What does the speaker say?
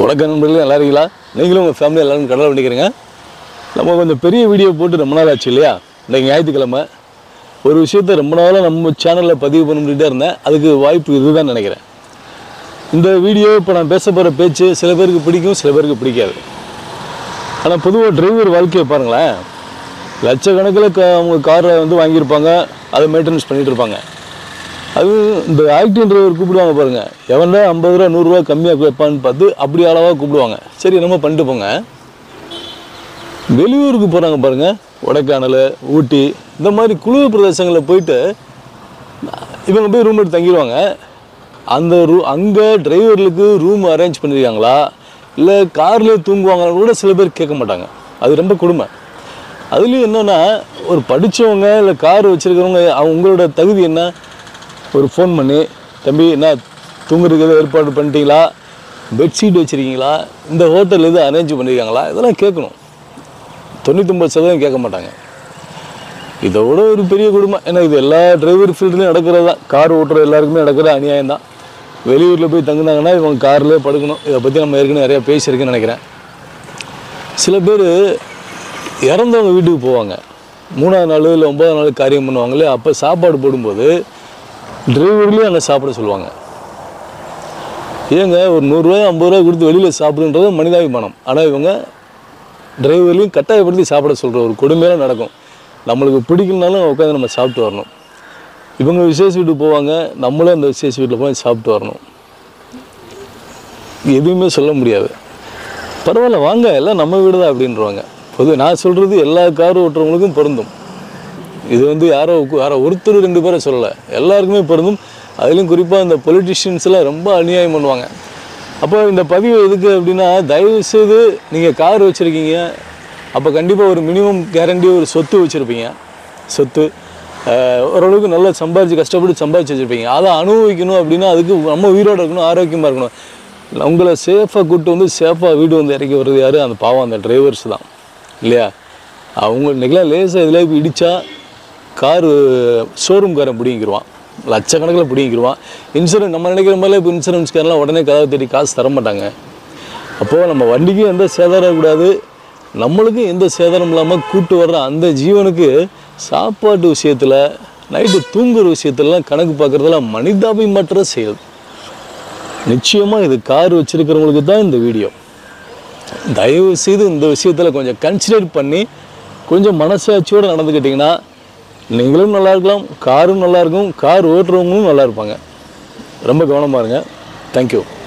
வணக்கம் நண்பர்களே நல்லா இருக்கீங்களா நீங்களும் உங்கள் ஃபேமிலி எல்லாரும் கடலை பண்ணிக்கிறீங்க நம்ம கொஞ்சம் பெரிய வீடியோ போட்டு ரொம்ப நாள் ஆச்சு இல்லையா இன்றைக்கி ஞாயிற்றுக்கிழமை ஒரு விஷயத்த ரொம்ப நாளாக நம்ம சேனலில் பதிவு பண்ணிட்டு இருந்தேன் அதுக்கு வாய்ப்பு இதுதான் நினைக்கிறேன் இந்த வீடியோ இப்போ நான் பேச போகிற பேச்சு சில பேருக்கு பிடிக்கும் சில பேருக்கு பிடிக்காது ஆனால் பொதுவாக டிரைவர் வாழ்க்கையை பாருங்களேன் லட்சக்கணக்கில் க அவங்க காரை வந்து வாங்கியிருப்பாங்க அதை மெயின்டெனன்ஸ் பண்ணிட்டு இருப்பாங்க அது இந்த ஆக்டிங் டிரைவர் கூப்பிடுவாங்க பாருங்க எவன்டா ஐம்பது ரூபா நூறுரூவா கம்மியாக வைப்பான்னு பார்த்து அப்படி அளவாக கூப்பிடுவாங்க சரி நம்ம பண்ணிட்டு போங்க வெளியூருக்கு போகிறாங்க பாருங்க கொடைக்கானல் ஊட்டி இந்த மாதிரி குளிர் பிரதேசங்களில் போயிட்டு இவங்க போய் ரூம் எடுத்து தங்கிடுவாங்க அந்த ரூ அங்கே டிரைவர்களுக்கு ரூம் அரேஞ்ச் பண்ணியிருக்காங்களா இல்லை கார்லேயே தூங்குவாங்கன்னு கூட சில பேர் கேட்க மாட்டாங்க அது ரொம்ப கொடுமை அதுலேயும் என்னென்னா ஒரு படித்தவங்க இல்லை கார் வச்சுருக்கிறவங்க அவங்களோட தகுதி என்ன ஒரு ஃபோன் பண்ணி தம்பி என்ன தூங்குறதுக்கு எதுவும் ஏற்பாடு பண்ணிட்டீங்களா பெட்ஷீட் வச்சுருக்கீங்களா இந்த ஹோட்டல் எதுவும் அரேஞ்ச் பண்ணியிருக்காங்களா இதெல்லாம் கேட்கணும் தொண்ணூத்தொம்பது சதவீதம் கேட்க மாட்டாங்க இதோட ஒரு பெரிய குடும்பம் ஏன்னா இது எல்லா டிரைவர் ஃபீல்டுலையும் நடக்கிறது தான் கார் ஓட்டுற எல்லாருக்குமே நடக்கிற அநியாயம் தான் வெளியூரில் போய் தங்குனாங்கன்னா இவங்க கார்லேயே படுக்கணும் இதை பற்றி நம்ம ஏற்கனவே நிறையா பேசியிருக்கேன்னு நினைக்கிறேன் சில பேர் இறந்தவங்க வீட்டுக்கு போவாங்க மூணாவது நாள் இல்லை ஒன்பதாம் நாள் காரியம் பண்ணுவாங்களே அப்போ சாப்பாடு போடும்போது டிரைவர்லேயும் அங்கே சாப்பிட சொல்லுவாங்க ஏங்க ஒரு நூறுரூவா ஐம்பது ரூபா கொடுத்து வெளியில் சாப்பிடுன்றது மனிதாபிமானம் ஆனால் இவங்க டிரைவர்லையும் கட்டாயப்படுத்தி சாப்பிட சொல்கிற ஒரு கொடுமையெல்லாம் நடக்கும் நம்மளுக்கு பிடிக்கலனாலும் உட்காந்து நம்ம சாப்பிட்டு வரணும் இவங்க விசேஷ வீட்டுக்கு போவாங்க நம்மளும் அந்த விசேஷ வீட்டில் போய் சாப்பிட்டு வரணும் எதுவுமே சொல்ல முடியாது பரவாயில்ல வாங்க எல்லாம் நம்ம வீடு தான் அப்படின்றவாங்க பொது நான் சொல்கிறது எல்லா கார் ஓட்டுறவங்களுக்கும் பொருந்தும் இது வந்து யாரோ யாரோ ஒருத்தர் ரெண்டு பேரை சொல்லலை எல்லாருக்குமே பொருந்தும் அதுலேயும் குறிப்பாக இந்த பொலிட்டிஷியன்ஸ்லாம் ரொம்ப அநியாயம் பண்ணுவாங்க அப்போ இந்த பதிவு எதுக்கு அப்படின்னா தயவு செய்து நீங்கள் கார் வச்சுருக்கீங்க அப்போ கண்டிப்பாக ஒரு மினிமம் கேரண்டி ஒரு சொத்து வச்சுருப்பீங்க சொத்து அஹ், ஓரளவுக்கு நல்லா சம்பாதிச்சு கஷ்டப்பட்டு சம்பாதிச்சு வச்சுருப்பீங்க அதை அனுபவிக்கணும் அப்படின்னா அதுக்கு நம்ம உயிரோட இருக்கணும் ஆரோக்கியமாக இருக்கணும் உங்களை சேஃபாக கூப்பிட்டு வந்து சேஃபாக வீடு வந்து இறக்கி வர்றது யார் அந்த பாவம் அந்த டிரைவர்ஸ் தான் இல்லையா அவங்க இன்றைக்கெலாம் லேசாக இதில் போய் இடித்தா காரு ஷோரூம்காரன் பிடிங்கிடுவான் லட்சக்கணக்கில் பிடிங்கிடுவான் இன்சூரன்ஸ் நம்ம நினைக்கிற மாதிரிலாம் இப்போ இன்சூரன்ஸ்காரெலாம் உடனே கதவை தேடி காசு தர மாட்டாங்க அப்போது நம்ம வண்டிக்கும் எந்த சேதாரம் இருக்கக்கூடாது நம்மளுக்கும் எந்த சேதாரம் இல்லாமல் கூட்டு வர்ற அந்த ஜீவனுக்கு சாப்பாட்டு விஷயத்தில் நைட்டு தூங்குற விஷயத்துலலாம் கணக்கு பார்க்குறதெல்லாம் மனிதாபிமற்ற செயல் நிச்சயமாக இது கார் வச்சுருக்கிறவங்களுக்கு தான் இந்த வீடியோ தயவு செய்து இந்த விஷயத்தில் கொஞ்சம் கன்சிடர் பண்ணி கொஞ்சம் மனசாட்சியோடு நடந்துக்கிட்டிங்கன்னா நீங்களும் நல்லா இருக்கலாம் காரும் நல்லா இருக்கும் கார் ஓட்டுறவங்களும் நல்லா இருப்பாங்க ரொம்ப கவனமாக இருங்க தேங்க்யூ